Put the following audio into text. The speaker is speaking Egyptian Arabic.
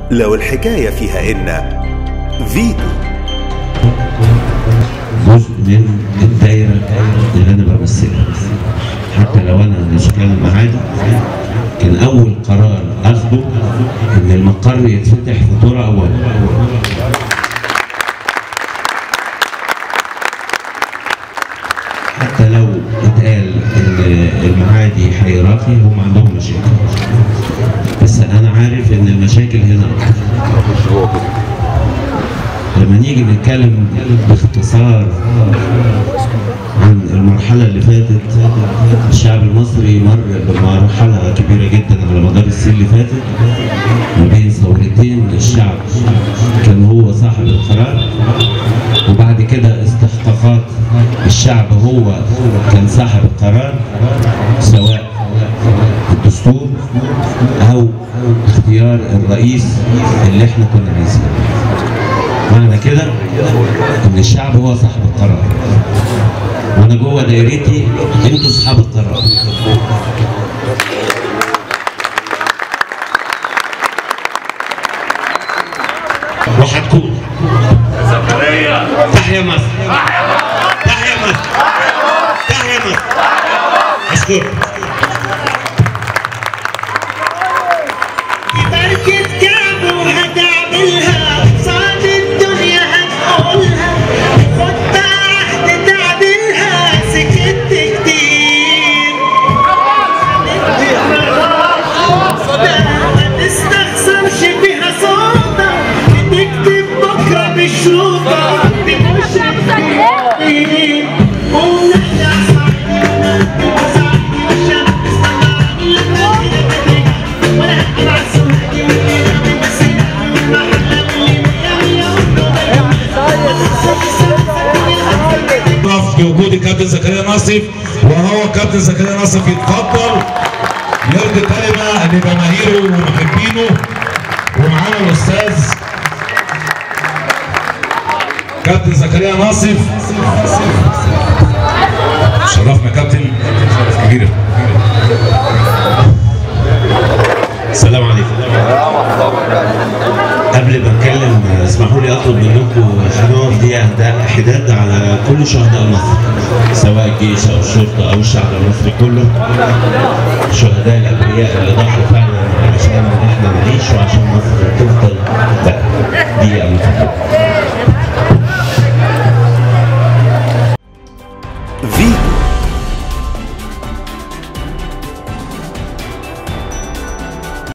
لو الحكاية فيها إن فيتو جزء من الدايره اللي انا بمثلها حتى لو انا مش كان معادي كان اول قرار اخده ان المقر يتفتح في ترى اولا حتى لو اتقال ان المعادي حيرافي هم عندهم مشاكل بس انا عارف ان المشاكل هنا اكتر لما نيجي نتكلم باختصار عن المرحلة اللي فاتت الشعب المصري مر بمرحلة كبيرة جدا على مدار السنين اللي فاتت ما بين ثورتين الشعب كان هو صاحب القرار وبعد كده استحقاقات الشعب هو كان صاحب القرار سواء الدستور او اختيار الرئيس اللي احنا كنا عايزينه معنى كده ان الشعب هو صاحب القرار وانا جوه دايرتي انتوا اصحاب القرار وهتكون تحيا مصر تحيا مصر تحيا مصر اشكرك بركة كعب وهتعملها صعب الدنيا هتقولها خد عهد تعدلها سكت كتير ما تستخسرش فيها صوتك بتكتب بكرة بشروطك بمشرف كتير قوم نحيا صعيدنا وسعدي والشمس طلعني لك ولا هتبع في وجود الكابتن زكريا ناصف وهو كابتن زكريا ناصف يتفضل يلقي كلمه لجماهيره ومحبينه ومعانا الاستاذ كابتن زكريا ناصف شرفنا كابتن شرف كبير السلام عليكم قبل ما اتكلم اسمحوا لي اطلب منكم هنقف دقيقه ده حداد على كل شهداء مصر سواء الجيش او الشرطه او الشعب المصري كله الشهداء الابرياء اللي ضحوا فعلا عشان